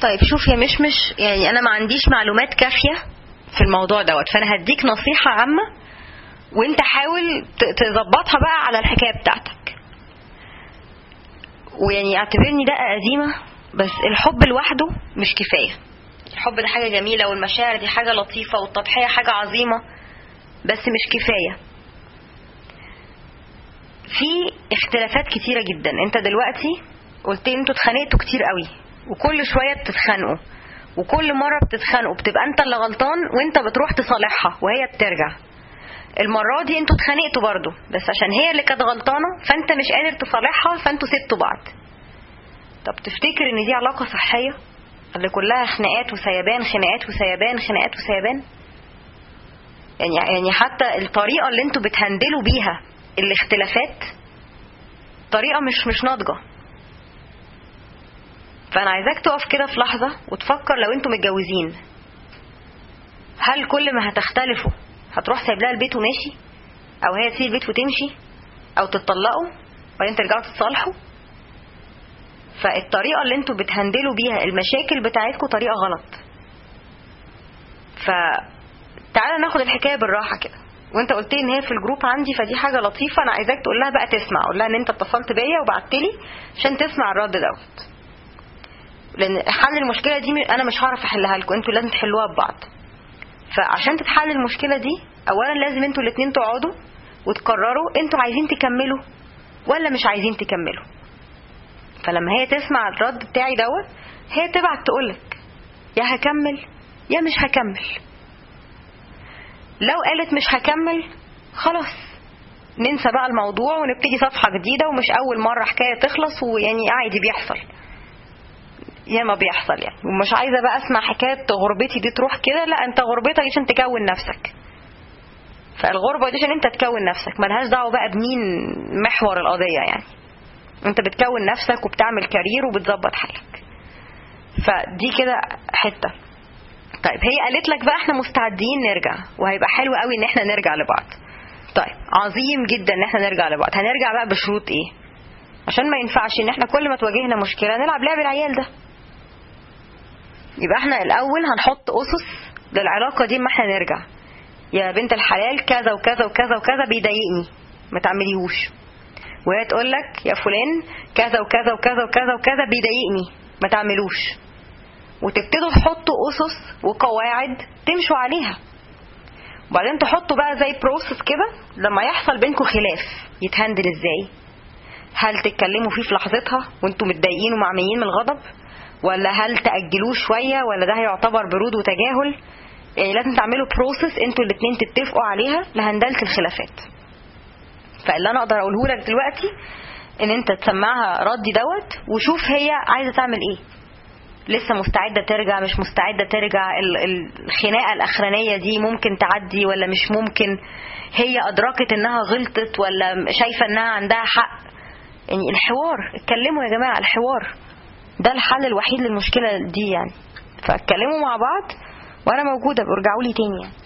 طيب شوف يا مش مش يعني انا ما عنديش معلومات كافيه في الموضوع دوت فانا هديك نصيحه عامه وانت حاول ت- تظبطها بقى على الحكايه بتاعتك ويعني اعتبرني دقه قديمه بس الحب لوحده مش كفايه الحب ده حاجه جميله والمشاعر دي حاجه لطيفه والتضحيه حاجه عظيمه بس مش كفايه في اختلافات كتيره جدا انت دلوقتي قلت لي انتوا اتخانقتوا كتير قوي وكل شويه بتتخانقوا وكل مره بتتخانقوا بتبقى انت اللي غلطان وانت بتروح تصالحها وهي بترجع المره دي انتوا اتخانقتوا برضو بس عشان هي اللي كانت غلطانه فانت مش قادر تصالحها فانتوا سبتوا بعض طب تفتكر ان دي علاقه صحيه اللي كلها خناقات وسيبان خناقات وسيبان خناقات وسيبان يعني يعني حتى الطريقه اللي انتوا بتهندلوا بيها الاختلافات طريقه مش مش ناضجه فانا عايزاك تقف كده في لحظه وتفكر لو انتوا متجوزين هل كل ما هتختلفوا هتروح سايب لها البيت وماشي او هي تسيب البيت وتمشي او تتطلقوا وبعدين ترجعوا تتصالحوا فالطريقه اللي انتوا بتهندلوا بيها المشاكل بتاعتكم طريقه غلط فتعالى ناخد الحكايه بالراحه كده وانت قلت لي ان هي في الجروب عندي فدي حاجه لطيفه انا عايزاك تقول لها بقى تسمع قول لها ان انت اتصلت بيا وبعت لي عشان تسمع الرد دوت لان حل المشكله دي انا مش هعرف احلها لكم انتوا لازم تحلوها ببعض فعشان تتحل المشكله دي اولا لازم انتوا الاثنين تقعدوا وتقرروا انتوا عايزين تكملوا ولا مش عايزين تكملوا فلما هي تسمع الرد بتاعي دوت هي تبعت تقولك يا هكمل يا مش هكمل لو قالت مش هكمل خلاص ننسى بقى الموضوع ونبتدي صفحة جديدة ومش أول مرة حكاية تخلص ويعني عادي بيحصل ياما بيحصل يعني ومش عايزة بقى أسمع حكاية غربتي دي تروح كده لا أنت غربتك دي عشان تكون نفسك فالغربة دي عشان أنت تكون نفسك ملهاش دعوة بقى بمين محور القضية يعني أنت بتكون نفسك وبتعمل كارير وبتظبط حالك فدي كده حتة طيب هي قالت لك بقى احنا مستعدين نرجع وهيبقى حلو قوي ان احنا نرجع لبعض طيب عظيم جدا ان احنا نرجع لبعض هنرجع بقى بشروط ايه عشان ما ينفعش ان احنا كل ما تواجهنا مشكله نلعب لعب العيال ده يبقى احنا الاول هنحط اسس للعلاقه دي اما احنا نرجع يا بنت الحلال كذا وكذا وكذا وكذا بيضايقني ما تعمليهوش وهي تقول لك يا فلان كذا وكذا وكذا وكذا وكذا بيضايقني ما تعملوش وتبتدوا تحطوا اسس وقواعد تمشوا عليها وبعدين تحطوا بقى زي بروسس كده لما يحصل بينكم خلاف يتهندل ازاي هل تتكلموا فيه في لحظتها وانتوا متضايقين ومعميين من الغضب ولا هل تأجلوه شوية ولا ده هيعتبر برود وتجاهل يعني لازم تعملوا بروسس انتوا الاتنين تتفقوا عليها لهندلة الخلافات فاللي انا اقدر اقوله لك دلوقتي ان انت تسمعها ردي دوت وشوف هي عايزه تعمل ايه لسه مستعده ترجع مش مستعده ترجع الخناقه الاخرانيه دي ممكن تعدي ولا مش ممكن هي ادركت انها غلطت ولا شايفه انها عندها حق يعني الحوار اتكلموا يا جماعه الحوار ده الحل الوحيد للمشكله دي يعني فاتكلموا مع بعض وانا موجوده ارجعوا لي تاني يعني